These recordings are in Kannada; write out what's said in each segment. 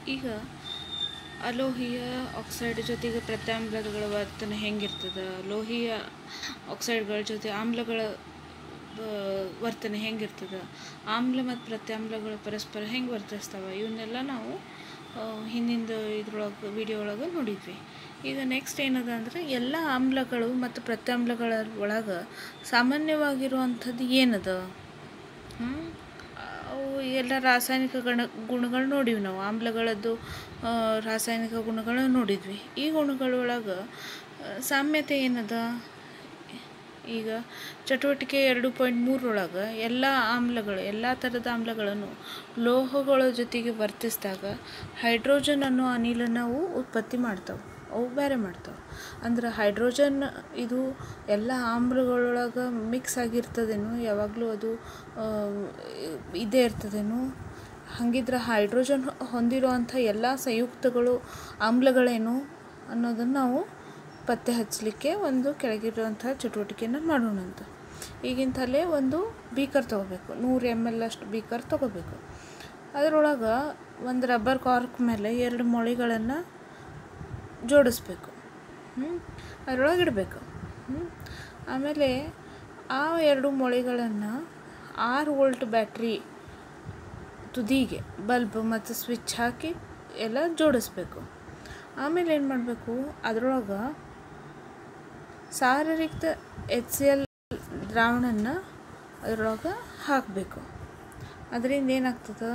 ಈಗ ಅಲೋಹಿಯ ಆಕ್ಸೈಡ್ ಜೊತೆಗೆ ಪ್ರತ್ಯಾಮ್ಲಗಳ ವರ್ತನೆ ಹೆಂಗಿರ್ತದೆ ಲೋಹಿಯ ಆಕ್ಸೈಡ್ಗಳ ಜೊತೆ ಆಮ್ಲಗಳ ಆ, ವರ್ತನೆ ಹೆಂಗಿರ್ತದೆ ಆಮ್ಲ ಮತ್ತು ಪ್ರತ್ಯಾಮ್ಲಗಳು ಪರಸ್ಪರ ಹೆಂಗೆ ವರ್ತಿಸ್ತವೆ ಇವನ್ನೆಲ್ಲ ನಾವು ಆ, ಹಿಂದಿಂದ ಇದ್ರೊಳಗೆ ವಿಡಿಯೋ ಒಳಗೆ ನೋಡಿದ್ವಿ ಈಗ ನೆಕ್ಸ್ಟ್ ಏನದ ಅಂದರೆ ಎಲ್ಲ ಆಮ್ಲಗಳು ಮತ್ತು ಪ್ರತ್ಯಾಮ್ಲಗಳ ಒಳಗೆ ಸಾಮಾನ್ಯವಾಗಿರುವಂಥದ್ದು ಏನದ ಹ್ಮ್? ಅವು ಎಲ್ಲ ರಾಸಾಯನಿಕ ಗಣ ಗುಣಗಳು ನೋಡಿವಿ ನಾವು ಆಮ್ಲಗಳದ್ದು ಆ, ರಾಸಾಯನಿಕ ಗುಣಗಳು ನೋಡಿದ್ವಿ ಈ ಗುಣಗಳೊಳಗೆ ಆ, ಸಾಮ್ಯತೆ ಏನದ ಈಗ ಚಟುವಟಿಕೆ ಎರಡು ಪಾಯಿಂಟ್ ಮೂರರೊಳಗೆ ಎಲ್ಲ ಆಮ್ಲಗಳು ಎಲ್ಲ ಥರದ ಆಮ್ಲಗಳನ್ನು ಲೋಹಗಳ ಜೊತೆಗೆ ವರ್ತಿಸಿದಾಗ ಹೈಡ್ರೋಜನ್ ಅನ್ನೋ ಅನಿಲನ ಅವು ಉತ್ಪತ್ತಿ ಮಾಡ್ತಾವೆ ಅವು ಬೇರೆ ಮಾಡ್ತಾವೆ ಅಂದ್ರೆ ಹೈಡ್ರೋಜನ್ ಇದು ಎಲ್ಲ ಆಮ್ಲಗಳೊಳಗೆ ಮಿಕ್ಸ್ ಆಗಿರ್ತದೇನೋ ಯಾವಾಗಲೂ ಅದು ಆ, ಇದೇ ಇರ್ತದೇನೋ ಹಾಗಿದ್ರೆ ಹೈಡ್ರೋಜನ್ ಹೊಂದಿರುವಂಥ ಎಲ್ಲ ಸಂಯುಕ್ತಗಳು ಆಮ್ಲಗಳೇನು ಅನ್ನೋದನ್ನು ನಾವು ಪತ್ತೆ ಹಚ್ಚಲಿಕ್ಕೆ ಒಂದು ಕೆಳಗಿರುವಂಥ ಚಟುವಟಿಕೆನ ಮಾಡೋಣಂತ ಈಗಿಂತಲೇ ಒಂದು ಬೀಕರ್ ತೊಗೋಬೇಕು ನೂರು ಎಮ್ ಎಲ್ ಅಷ್ಟು ಬೀಕರ್ ತೊಗೋಬೇಕು ಅದರೊಳಗೆ ಒಂದು ರಬ್ಬರ್ ಕಾರ್ಕ್ ಮೇಲೆ ಎರಡು ಮೊಳೆಗಳನ್ನು ಜೋಡಿಸ್ಬೇಕು ಅದರೊಳಗೆ ಇಡಬೇಕು ಆಮೇಲೆ ಆ ಎರಡು ಮೊಳೆಗಳನ್ನು ಆರು ವೋಲ್ಟ್ ಬ್ಯಾಟ್ರಿ ತುದಿಗೆ ಬಲ್ಬ್ ಮತ್ತು ಸ್ವಿಚ್ ಹಾಕಿ ಎಲ್ಲ ಜೋಡಿಸ್ಬೇಕು ಆಮೇಲೆ ಏನು ಮಾಡಬೇಕು ಅದರೊಳಗೆ ಸಾರರಿಕ್ತ ಎಚ್ ಸಿ ಎಲ್ ದ್ರಾವಣನ ಅದರೊಳಗೆ ಹಾಕಬೇಕು ಅದರಿಂದ ಏನಾಗ್ತದೆ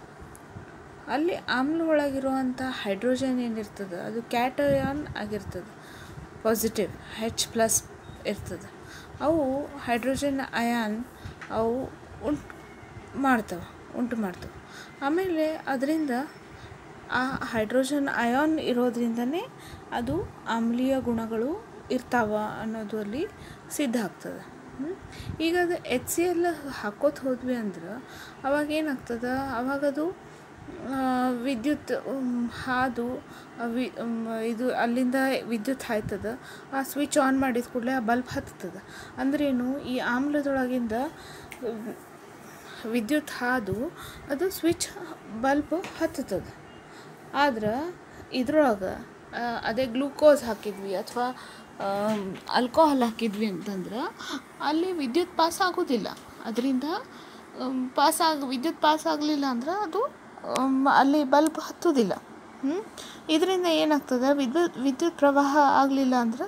ಅಲ್ಲಿ ಆಮ್ಲ ಒಳಗಿರುವಂಥ ಹೈಡ್ರೋಜನ್ ಏನಿರ್ತದೆ ಅದು ಕ್ಯಾಟಯಾನ್ ಆಗಿರ್ತದೆ ಪಾಸಿಟಿವ್ ಹೆಚ್ ಪ್ಲಸ್ ಇರ್ತದೆ ಅವು ಹೈಡ್ರೋಜನ್ ಅಯಾನ್ ಅವು ಉಂಟು ಮಾಡ್ತವೆ ಉಂಟು ಮಾಡ್ತವೆ ಆಮೇಲೆ ಅದರಿಂದ ಆ ಹೈಡ್ರೋಜನ್ ಅಯಾನ್ ಇರೋದ್ರಿಂದನೇ ಅದು ಆಮ್ಲೀಯ ಗುಣಗಳು ಇರ್ತಾವ ಅನ್ನೋದು ಅಲ್ಲಿ ಸಿದ್ಧ ಆಗ್ತದೆ ಹ್ಮ್? ಈಗ ಅದು ಎಚ್ ಸಿ ಎಲ್ ಹಾಕೋತ ಹೋದ್ವಿ ಅಂದ್ರೆ ಅವಾಗ ಏನಾಗ್ತದೆ ಅವಾಗ ಅದು ಆ, ವಿದ್ಯುತ್ ಉಮ್, ಹಾದು ಆ ವಿ ಉಮ್, ಇದು ಅಲ್ಲಿಂದ ವಿದ್ಯುತ್ ಹಾಯ್ತದ ಆ ಸ್ವಿಚ್ ಆನ್ ಮಾಡಿದ ಕೂಡಲೇ ಆ ಬಲ್ಬ್ ಹತ್ತದ ಅಂದ್ರೇನು ಈ ಆಮ್ಲದೊಳಗಿಂದ ಉಮ್, ವಿದ್ಯುತ್ ಹಾದು ಅದು ಸ್ವಿಚ್ ಬಲ್ಬ್ ಹತ್ತುತ್ತದೆ ಆದ್ರೆ ಇದ್ರೊಳಗೆ ಅದೇ ಗ್ಲೂಕೋಸ್ ಹಾಕಿದ್ವಿ ಅಥವಾ ಆಲ್ಕೋಹಾಲ್ ಹಾಕಿದ್ವಿ ಅಂತಂದ್ರೆ ಅಲ್ಲಿ ವಿದ್ಯುತ್ ಪಾಸ್ ಆಗೋದಿಲ್ಲ ಅದರಿಂದ ಪಾಸ್ ಆಗ ವಿದ್ಯುತ್ ಪಾಸ್ ಆಗಲಿಲ್ಲ ಅಂದ್ರೆ ಅದು ಆಮ್, ಅಲ್ಲಿ ಬಲ್ಬ್ ಹತ್ತೋದಿಲ್ಲ ಇದರಿಂದ ಏನಾಗ್ತದೆ ವಿದ್ಯುತ್ ವಿದ್ಯುತ್ ಪ್ರವಾಹ ಆಗಲಿಲ್ಲ ಅಂದ್ರೆ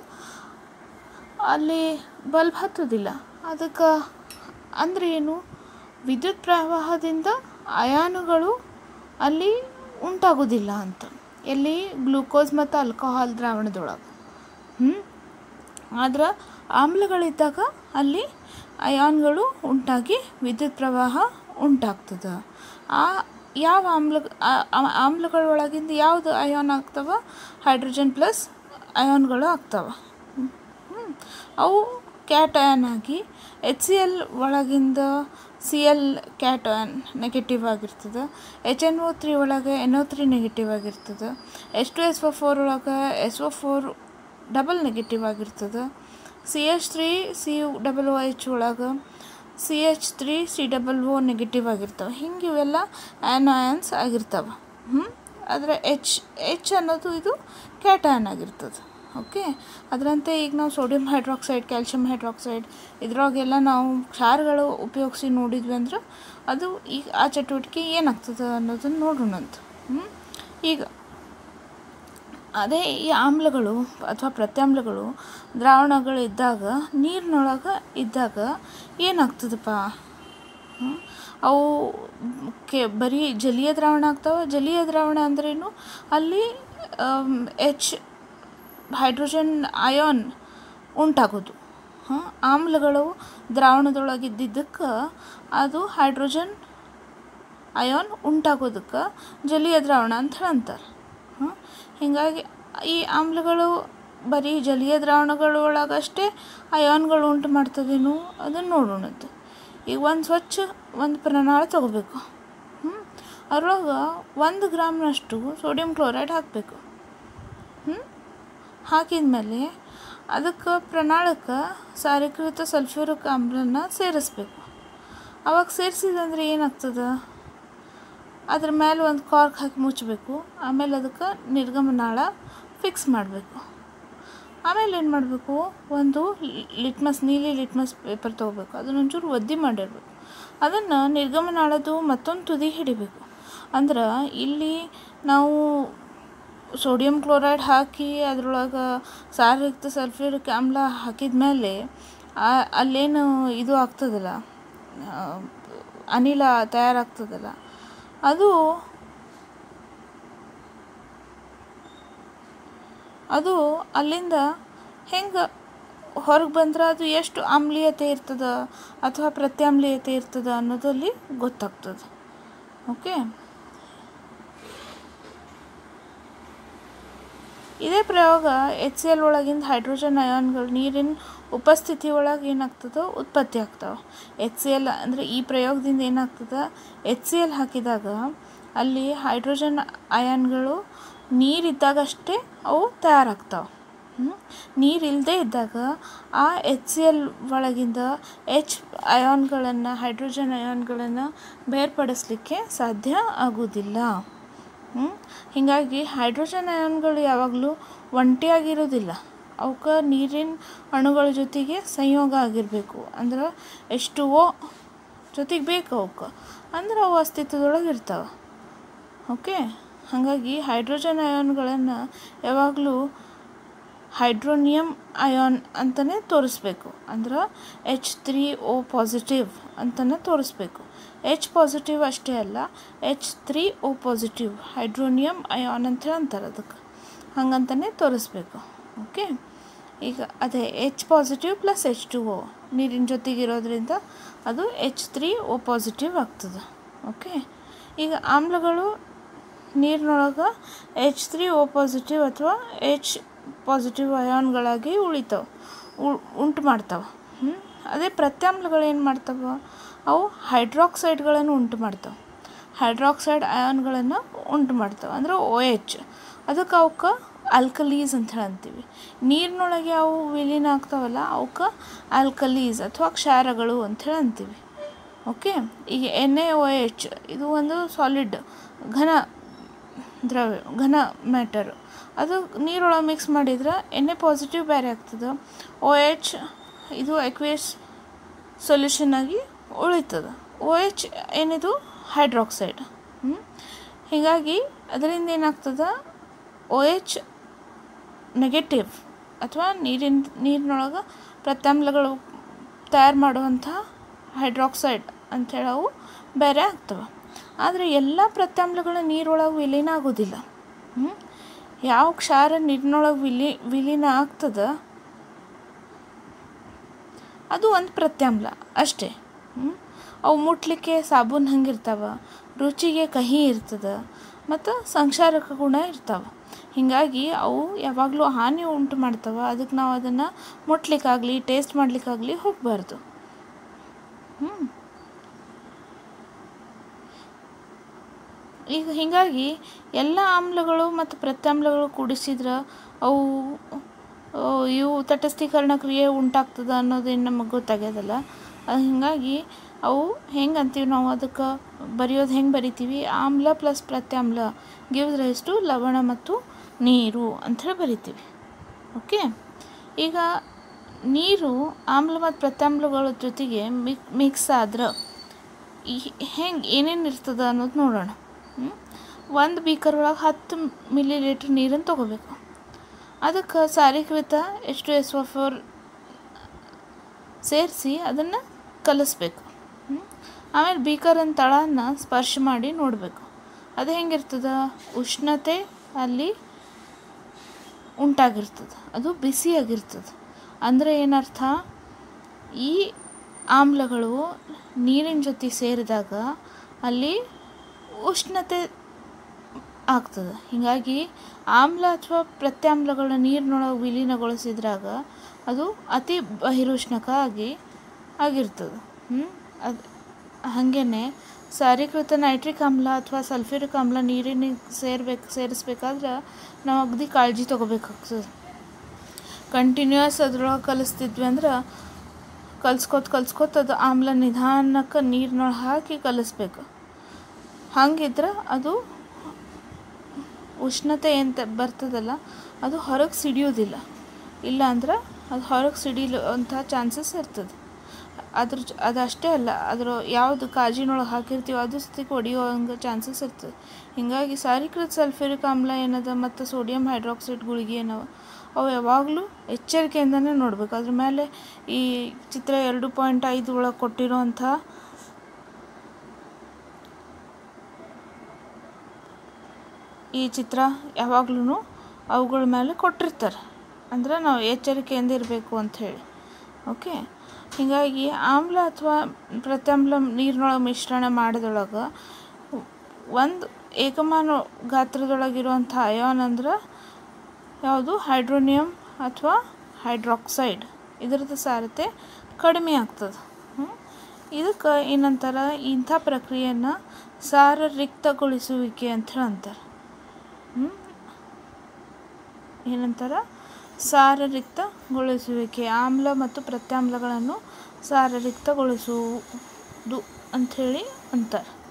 ಅಲ್ಲಿ ಬಲ್ಬ್ ಹತ್ತೋದಿಲ್ಲ ಅದಕ್ಕೆ ಅಂದರೆ ಏನು ವಿದ್ಯುತ್ ಪ್ರವಾಹದಿಂದ ಅಯಾನುಗಳು ಅಲ್ಲಿ ಉಂಟಾಗೋದಿಲ್ಲ ಅಂತ ಎಲ್ಲಿ ಗ್ಲೂಕೋಸ್ ಮತ್ತು ಆಲ್ಕೋಹಾಲ್ ದ್ರಾವಣದೊಳಗೆ ಹ್ಞೂ ಆದ್ರೆ ಆಮ್ಲಗಳಿದ್ದಾಗ ಅಲ್ಲಿ ಅಯಾನ್ಗಳು ಉಂಟಾಗಿ ವಿದ್ಯುತ್ ಪ್ರವಾಹ ಉಂಟಾಗ್ತದೆ ಆ ಯಾವ ಆಮ್ಲ ಆ- ಆ- ಆಮ್ಲಗಳೊಳಗಿಂದ ಯಾವುದು ಅಯಾನ್ ಆಗ್ತವ ಹೈಡ್ರೋಜನ್ ಪ್ಲಸ್ ಅಯಾನ್ಗಳು ಆಗ್ತವೆ ಹ್ಮ್. ಅವು ಕ್ಯಾಟಯಾನ್ ಆಗಿ ಎಚ್ ಸಿ ಎಲ್ ಒಳಗಿಂದ ಸಿ ಎಲ್ ಕ್ಯಾಟಯಾನ್ ನೆಗೆಟಿವ್ ಆಗಿರ್ತದೆ ಎಚ್ ಎನ್ ಒ ತ್ರೀ ಒಳಗೆ ಎನ್ ಒ ತ್ರೀ ನೆಗೆಟಿವ್ ಆಗಿರ್ತದೆ H two S O four ಒಳಗೆ S O four double negative ಆಗಿರ್ತದೆ C H three C double O H ಒಳಗೆ C H three C double O negative ಆಗಿರ್ತವೆ ಹಿಂಗೆ ಇವೆಲ್ಲ ಆ್ಯನಾಯನ್ಸ್ ಆಗಿರ್ತವೆ ಹ್ಞೂ ಆದರೆ ಎಚ್ ಎಚ್ ಅನ್ನೋದು ಇದು ಕ್ಯಾಟಯಾನ್ ಆಗಿರ್ತದೆ ಓಕೆ ಅದರಂತೆ ಈಗ ನಾವು ಸೋಡಿಯಂ ಹೈಡ್ರಾಕ್ಸೈಡ್ ಕ್ಯಾಲ್ಶಿಯಂ ಹೈಡ್ರಾಕ್ಸೈಡ್ ಇದ್ರೊಳಗೆಲ್ಲ ನಾವು ಕ್ಷಾರಗಳು ಉಪಯೋಗಿಸಿ ನೋಡಿದ್ವಿ ಅಂದ್ರೆ ಅದು ಈಗ ಆ ಚಟುವಟಿಕೆ ಏನಾಗ್ತದೆ ಅನ್ನೋದನ್ನು ನೋಡೋಣಂತ ಹ್ಞೂ ಈಗ ಅದೇ ಈ ಆಮ್ಲಗಳು ಅಥವಾ ಪ್ರತ್ಯಾಮ್ಲಗಳು ದ್ರಾವಣಗಳು ಇದ್ದಾಗ ನೀರಿನೊಳಗೆ ಇದ್ದಾಗ ಏನಾಗ್ತದಪ್ಪ ಹ್ಮ್? ಅವು ಕೆ ಬರೀ ಜಲೀಯ ದ್ರಾವಣ ಆಗ್ತಾವೆ ಜಲೀಯ ದ್ರಾವಣ ಅಂದ್ರೇನು ಅಲ್ಲಿ ಎಚ್ ಹೈಡ್ರೋಜನ್ ಅಯಾನ್ ಉಂಟಾಗೋದು ಹಾಂ ಆಮ್ಲಗಳು ದ್ರಾವಣದೊಳಗಿದ್ದಿದ್ದಕ್ಕೆ ಅದು ಹೈಡ್ರೋಜನ್ ಅಯಾನ್ ಉಂಟಾಗೋದಕ್ಕೆ ಜಲೀಯ ದ್ರಾವಣ ಅಂತ ಅಂತಾರೆ ಹಾಂ ಹೀಗಾಗಿ ಈ ಆಮ್ಲಗಳು ಬರೀ ಜಲೀಯ ದ್ರಾವಣಗಳ ಒಳಗಷ್ಟೇ ಅಯಾನ್ಗಳು ಉಂಟು ಮಾಡ್ತದೇನು ಅದನ್ನು ನೋಡೋಣಂತ ಈಗ ಒಂದು ಸ್ವಚ್ಛ ಒಂದು ಪ್ರಮಾಣ ತಗೋಬೇಕು ಹ್ಞೂ ಅದ್ರೊಳಗೆ ಒಂದು ಗ್ರಾಮ್ನಷ್ಟು ಸೋಡಿಯಂ ಕ್ಲೋರೈಡ್ ಹಾಕಬೇಕು ಹ್ಞೂ ಹಾಕಿದ್ಮೇಲೆ ಅದಕ್ಕೆ ಪ್ರಣಾಳಕ್ಕೆ ಸಾರೀಕೃತ ಸಲ್ಫ್ಯೂರಿಕ್ ಆಮ್ಲನ ಸೇರಿಸ್ಬೇಕು ಅವಾಗ ಸೇರಿಸಿದಂದ್ರೆ ಏನಾಗ್ತದೆ ಅದ್ರ ಮೇಲೆ ಒಂದು ಕಾರ್ಕ್ ಹಾಕಿ ಮುಚ್ಚಬೇಕು ಆಮೇಲೆ ಅದಕ್ಕೆ ನಿರ್ಗಮನಾಳ ಫಿಕ್ಸ್ ಮಾಡಬೇಕು ಆಮೇಲೆ ಏನು ಮಾಡಬೇಕು ಒಂದು ಲಿಟ್ಮಸ್ ನೀಲಿ ಲಿಟ್ಮಸ್ ಪೇಪರ್ ತೊಗೋಬೇಕು ಅದನ್ನ ಒಂಚೂರು ಒದ್ದೆ ಮಾಡಿರ್ಬೇಕು ಅದನ್ನು ನಿರ್ಗಮನಾಳದ್ದು ಮತ್ತೊಂದು ತುದಿ ಹಿಡಿಬೇಕು ಅಂದ್ರೆ ಇಲ್ಲಿ ನಾವು ಸೋಡಿಯಂ ಕ್ಲೋರೈಡ್ ಹಾಕಿ ಅದ್ರೊಳಗೆ ಸಾರಯುಕ್ತ ಸಲ್ಫ್ಯೂರಿಕ್ ಆಮ್ಲ ಹಾಕಿದ ಮೇಲೆ ಅಲ್ಲೇನು ಇದು ಆಗ್ತದಲ್ಲ ಆ, ಅನಿಲ ತಯಾರಾಗ್ತದಲ್ಲ ಅದು ಅದು ಅಲ್ಲಿಂದ ಹೆಂಗೆ ಹೊರಗೆ ಬಂದ್ರೆ ಅದು ಎಷ್ಟು ಆಮ್ಲೀಯತೆ ಇರ್ತದ ಅಥವಾ ಪ್ರತ್ಯಾಮ್ಲೀಯತೆ ಇರ್ತದ ಅನ್ನೋದು ಅಲ್ಲಿ ಗೊತ್ತಾಗ್ತದೆ ಓಕೆ ಇದೇ ಪ್ರಯೋಗ ಎಚ್ ಸಿ ಎಲ್ ಒಳಗಿಂದ ಹೈಡ್ರೋಜನ್ ಅಯಾನ್ಗಳು ನೀರಿನ ಉಪಸ್ಥಿತಿ ಒಳಗೆ ಏನಾಗ್ತದೋ ಉತ್ಪತ್ತಿ ಆಗ್ತಾವೆ ಎಚ್ ಸಿ ಎಲ್ ಅಂದರೆ ಈ ಪ್ರಯೋಗದಿಂದ ಏನಾಗ್ತದೆ ಎಚ್ ಸಿ ಎಲ್ ಹಾಕಿದಾಗ ಅಲ್ಲಿ ಹೈಡ್ರೋಜನ್ ಅಯಾನ್ಗಳು ನೀರಿದ್ದಾಗಷ್ಟೇ ಅವು ತಯಾರಾಗ್ತಾವೆ ನೀರು ಇಲ್ಲದೆ ಇದ್ದಾಗ ಆ ಎಚ್ ಸಿ ಎಲ್ ಒಳಗಿಂದ ಎಚ್ ಅಯಾನ್ಗಳನ್ನು ಹೈಡ್ರೋಜನ್ ಅಯಾನ್ಗಳನ್ನು ಬೇರ್ಪಡಿಸ್ಲಿಕ್ಕೆ ಸಾಧ್ಯ ಆಗೋದಿಲ್ಲ ಹ್ಮ್? ಹೀಗಾಗಿ ಹೈಡ್ರೋಜನ್ ಅಯಾನ್ಗಳು ಯಾವಾಗಲೂ ಒಂಟಿಯಾಗಿರೋದಿಲ್ಲ ಅವಕ್ಕೆ ನೀರಿನ ಅಣುಗಳ ಜೊತೆಗೆ ಸಂಯೋಗ ಆಗಿರಬೇಕು ಅಂದ್ರೆ ಎಷ್ಟು ಓ ಜೊತೆಗೆ ಬೇಕು ಅವಕ್ಕೆ ಅಂದ್ರೆ ಅವು ಅಸ್ತಿತ್ವದೊಳಗೆ ಇರ್ತಾವೆ ಓಕೆ ಹಾಗಾಗಿ ಹೈಡ್ರೋಜನ್ ಅಯಾನ್ಗಳನ್ನು ಯಾವಾಗಲೂ ಹೈಡ್ರೋನಿಯಮ್ ಅಯಾನ್ ಅಂತಲೇ ತೋರಿಸ್ಬೇಕು ಅಂದ್ರೆ ಎಚ್ ತ್ರೀ ಓ ಪಾಸಿಟಿವ್ ಅಂತಲೇ ತೋರಿಸ್ಬೇಕು ಎಚ್ ಪಾಸಿಟಿವ್ ಅಷ್ಟೇ ಅಲ್ಲ H three O positive hydronium ion ಅಂತ ಹೇಳಿ ಅಂತಾರೆ ಅದಕ್ಕೆ ಹಂಗಂತಲೇ ತೋರಿಸ್ಬೇಕು ಓಕೆ ಈಗ ಅದೇ H positive plus H two O ನೀರಿನ ಜೊತೆಗೆ ಇರೋದ್ರಿಂದ ಅದು ಎಚ್ ತ್ರೀ ಓ ಪಾಸಿಟಿವ್ ಆಗ್ತದೆ ಓಕೆ ಈಗ ಆಮ್ಲಗಳು ನೀರಿನೊಳಗೆ ಎಚ್ ತ್ರೀ ಓ ಪಾಸಿಟಿವ್ ಅಥವಾ ಎಚ್ ಪಾಸಿಟಿವ್ ಅಯಾನ್ಗಳಾಗಿ ಉಳಿತಾವೆ ಉಂಟು ಮಾಡ್ತಾವೆ ಹ್ಮ್? ಅದೇ ಪ್ರತ್ಯಾಮ್ಲಗಳು ಏನು ಮಾಡ್ತಾವೆ ಅವು ಹೈಡ್ರಾಕ್ಸೈಡ್ಗಳನ್ನು ಉಂಟು ಮಾಡ್ತಾವೆ ಹೈಡ್ರಾಕ್ಸೈಡ್ ಅಯಾನ್ಗಳನ್ನು ಉಂಟು ಮಾಡ್ತಾವೆ ಅಂದ್ರೆ ಓ ಎಚ್ ಅದಕ್ಕೆ ಅವಕ್ಕೆ ಆಲ್ಕಲೀಸ್ ಅಂತ ಹೇಳಿ ಅಂತೀವಿ ನೀರಿನೊಳಗೆ ಅವು ವಿಲೀನ ಆಗ್ತಾವಲ್ಲ ಅವಕ್ಕೆ ಆಲ್ಕಲೀಸ್ ಅಥವಾ ಕ್ಷಾರಗಳು ಅಂತ ಹೇಳಿ ಅಂತೀವಿ ಓಕೆ ಈಗ ಎನ್ ಎ ಓ ಎಚ್ ಇದು ಒಂದು ಸಾಲಿಡ್ ಘನ ದ್ರವ್ಯ ಘನ ಮ್ಯಾಟರ್ ಅದು ನೀರೊಳಗೆ ಮಿಕ್ಸ್ ಮಾಡಿದ್ರೆ ಎನ್ ಎ ಪಾಸಿಟಿವ್ ಬೇರೆ ಆಗ್ತದೆ ಓ ಎಚ್ ಇದು ಎಕ್ವೇಸ್ ಸೊಲ್ಯೂಷನ್ ಆಗಿ ಉಳಿತದೆ ಓ ಎಚ್ ಏನಿದು ಹೈಡ್ರಾಕ್ಸೈಡ್ ಹೀಗಾಗಿ ಅದರಿಂದ ಏನಾಗ್ತದೆ ಓ ಎಚ್ ನೆಗೆಟಿವ್ ಅಥವಾ ನೀರಿನ ನೀರಿನೊಳಗೆ ಪ್ರತ್ಯಾಮ್ಲಗಳು ತಯಾರು ಮಾಡುವಂಥ ಹೈಡ್ರಾಕ್ಸೈಡ್ ಅಂಥೇಳಿ ಅವು ಬೇರೆ ಆಗ್ತವೆ ಆದರೆ ಎಲ್ಲ ಪ್ರತ್ಯಾಮ್ಲಗಳು ನೀರೊಳಗೆ ವಿಲೀನ ಆಗೋದಿಲ್ಲ ಹ್ಮ್? ಯಾವ ಕ್ಷಾರ ನೀರಿನೊಳಗೆ ವಿಲಿ ವಿಲೀನ ಆಗ್ತದೆ ಅದು ಒಂದು ಪ್ರತ್ಯಾಮ್ಲ ಅಷ್ಟೇ ಹ್ಮ್? ಅವು ಮುಟ್ಲಿಕ್ಕೆ ಸಾಬೂನು ಹಂಗಿರ್ತಾವ ರುಚಿಗೆ ಕಹಿ ಇರ್ತದೆ ಮತ್ತು ಸಂಕ್ಷಾರಕ ಗುಣ ಇರ್ತಾವೆ ಹೀಗಾಗಿ ಅವು ಯಾವಾಗಲೂ ಹಾನಿ ಉಂಟು ಮಾಡ್ತಾವೆ ಅದಕ್ಕೆ ನಾವು ಅದನ್ನು ಮುಟ್ಲಿಕ್ಕಾಗಲಿ ಟೇಸ್ಟ್ ಮಾಡಲಿಕ್ಕಾಗಲಿ ಹೋಗಬಾರ್ದು ಹ್ಞೂ ಈಗ ಹೀಗಾಗಿ ಎಲ್ಲ ಆಮ್ಲಗಳು ಮತ್ತು ಪ್ರತ್ಯಾಮ್ಲಗಳು ಕೂಡಿಸಿದ್ರೆ ಅವು ಆ, ಇವು ತಟಸ್ಥೀಕರಣ ಕ್ರಿಯೆ ಉಂಟಾಗ್ತದೆ ಅನ್ನೋದೇನು ನಮಗೆ ಗೊತ್ತಾಗ್ಯದಲ್ಲ ಅದು ಹೀಗಾಗಿ ಅವು ಹೆಂಗೆ ಅಂತೀವಿ ನಾವು ಅದಕ್ಕೆ ಬರೆಯೋದು ಹೆಂಗೆ ಬರಿತೀವಿ ಆಮ್ಲ ಪ್ಲಸ್ ಪ್ರತ್ಯಾಮ್ಲ ಗಿವ್ಸ್ ರೈಸ್ ಟು ಲವಣ ಮತ್ತು ನೀರು ಅಂಥೇಳಿ ಬರಿತೀವಿ ಓಕೆ ಈಗ ನೀರು ಆಮ್ಲ ಮತ್ತು ಪ್ರತ್ಯಾಮ್ಲಗಳ ಜೊತೆಗೆ ಮಿಕ್ ಮಿಕ್ಸ್ ಆದ್ರೆ ಈ ಹೆಂಗೆ ಏನೇನು ಇರ್ತದೆ ಅನ್ನೋದು ನೋಡೋಣ ಒಂದು ಬೀಕರ್ ಒಳಗೆ ಹತ್ತು ಮಿಲಿ ಲೀಟ್ರ್ ನೀರನ್ನು ತೊಗೋಬೇಕು ಅದಕ್ಕೆ ಸಾರೀಕೃತ H two S O four ಸೇರಿಸಿ ಅದನ್ನು ಕಲಿಸ್ಬೇಕು ಹ್ಮ್? ಆಮೇಲೆ ಬೀಕರನ್ನ ತಳನ ಸ್ಪರ್ಶ ಮಾಡಿ ನೋಡಬೇಕು ಅದು ಹೆಂಗಿರ್ತದೆ ಉಷ್ಣತೆ ಅಲ್ಲಿ ಉಂಟಾಗಿರ್ತದೆ ಅದು ಬಿಸಿಯಾಗಿರ್ತದೆ ಅಂದರೆ ಏನರ್ಥ ಈ ಆಮ್ಲಗಳು ನೀರಿನ ಜೊತೆ ಸೇರಿದಾಗ ಅಲ್ಲಿ ಉಷ್ಣತೆ ಆಗ್ತದೆ ಹೀಗಾಗಿ ಆಮ್ಲ ಅಥವಾ ಪ್ರತ್ಯಾಮ್ಲಗಳ ನೀರಿನೊಳಗೆ ವಿಲೀನಗೊಳಿಸಿದ್ರಾಗ ಅದು ಅತಿ ಬಹಿರುಷ್ಣಕ ಆಗಿ ಆಗಿರ್ತದೆ ಹ್ಞೂ ಅದು ಹಾಗೇನೆ ಸಾರೀಕೃತ ನೈಟ್ರಿಕ್ ಆಮ್ಲ ಅಥವಾ ಸಲ್ಫ್ಯೂರಿಕ್ ಆಮ್ಲ ನೀರಿನಿಗೆ ಸೇರ್ಬೇಕು ಸೇರಿಸ್ಬೇಕಾದ್ರೆ ನಾವು ಅಗದಿ ಕಾಳಜಿ ತೊಗೋಬೇಕಾಗ್ತದೆ ಕಂಟಿನ್ಯೂಯಸ್ ಅದ್ರೊಳಗೆ ಕಲಿಸ್ತಿದ್ವಿ ಅಂದ್ರೆ ಕಲ್ಸ್ಕೊತ ಕಲ್ಸ್ಕೊತ ಅದು ಆಮ್ಲ ನಿಧಾನಕ್ಕೆ ನೀರಿನೊಳಗೆ ಹಾಕಿ ಕಲಿಸ್ಬೇಕು ಹಂಗಿದ್ರೆ ಅದು ಉಷ್ಣತೆ ಎಂತ ಬರ್ತದಲ್ಲ ಅದು ಹೊರಗೆ ಸಿಡಿಯೋದಿಲ್ಲ ಇಲ್ಲ ಅಂದ್ರೆ ಅದು ಹೊರಗೆ ಸಿಡಿಲುವಂಥ ಚಾನ್ಸಸ್ ಇರ್ತದೆ ಅದ್ರ ಜ ಅದಷ್ಟೇ ಅಲ್ಲ ಅದ್ರ ಯಾವುದು ಕಾಜಿನೊಳಗೆ ಹಾಕಿರ್ತೀವೋ ಅದು ಸತಿಗೆ ಒಡೆಯೋ ಹಂಗೆ ಚಾನ್ಸಸ್ ಇರ್ತದೆ ಹೀಗಾಗಿ ಸಾರೀಕೃತ ಸಲ್ಫ್ಯೂರಿಕ್ ಆಮ್ಲ ಏನದ ಮತ್ತು ಸೋಡಿಯಂ ಹೈಡ್ರಾಕ್ಸೈಡ್ ಗುಳಿಗೆ ಏನವ ಅವು ಯಾವಾಗಲೂ ಎಚ್ಚರಿಕೆಯಿಂದನೇ ನೋಡ್ಬೇಕು ಅದ್ರ ಮೇಲೆ ಈ ಚಿತ್ರ ಎರಡು ಪಾಯಿಂಟ್ ಐದು ಒಳಗೆ ಕೊಟ್ಟಿರೋಂಥ ಈ ಚಿತ್ರ ಯಾವಾಗ್ಲೂ ಅವುಗಳ ಮೇಲೆ ಕೊಟ್ಟಿರ್ತಾರೆ ಅಂದ್ರೆ ನಾವು ಎಚ್ಚರಿಕೆಯಿಂದ ಇರಬೇಕು ಅಂಥೇಳಿ ಓಕೆ ಹೀಗಾಗಿ ಆಮ್ಲ ಅಥವಾ ಪ್ರತ್ಯಾಮ್ಲ ನೀರಿನೊಳಗೆ ಮಿಶ್ರಣ ಮಾಡಿದೊಳಗೆ ಒಂದು ಏಕಮಾನ ಗಾತ್ರದೊಳಗಿರುವಂಥ ಅಯಾನ್ ಅಂದ್ರೆ ಯಾವುದು ಹೈಡ್ರೋನಿಯಮ್ ಅಥವಾ ಹೈಡ್ರಾಕ್ಸೈಡ್ ಇದರದ್ದು ಸಾರತೆ ಕಡಿಮೆ ಆಗ್ತದೆ ಇದಕ್ಕೆ ಏನಂತಾರೆ ಇಂಥ ಪ್ರಕ್ರಿಯೆಯನ್ನು ಸಾರ ರಿಕ್ತಗೊಳಿಸುವಿಕೆ ಅಂತ ಹೇಳಿ ಅಂತಾರೆ ಏನಂತಾರೆ ಸಾರರಿಕ್ತಗೊಳಿಸುವಿಕೆ ಆಮ್ಲ ಮತ್ತು ಪ್ರತ್ಯಾಮ್ಲಗಳನ್ನು ಸಾರರಿಕ್ತಗೊಳಿಸುವುದು ಅಂಥೇಳಿ ಅಂತಾರೆ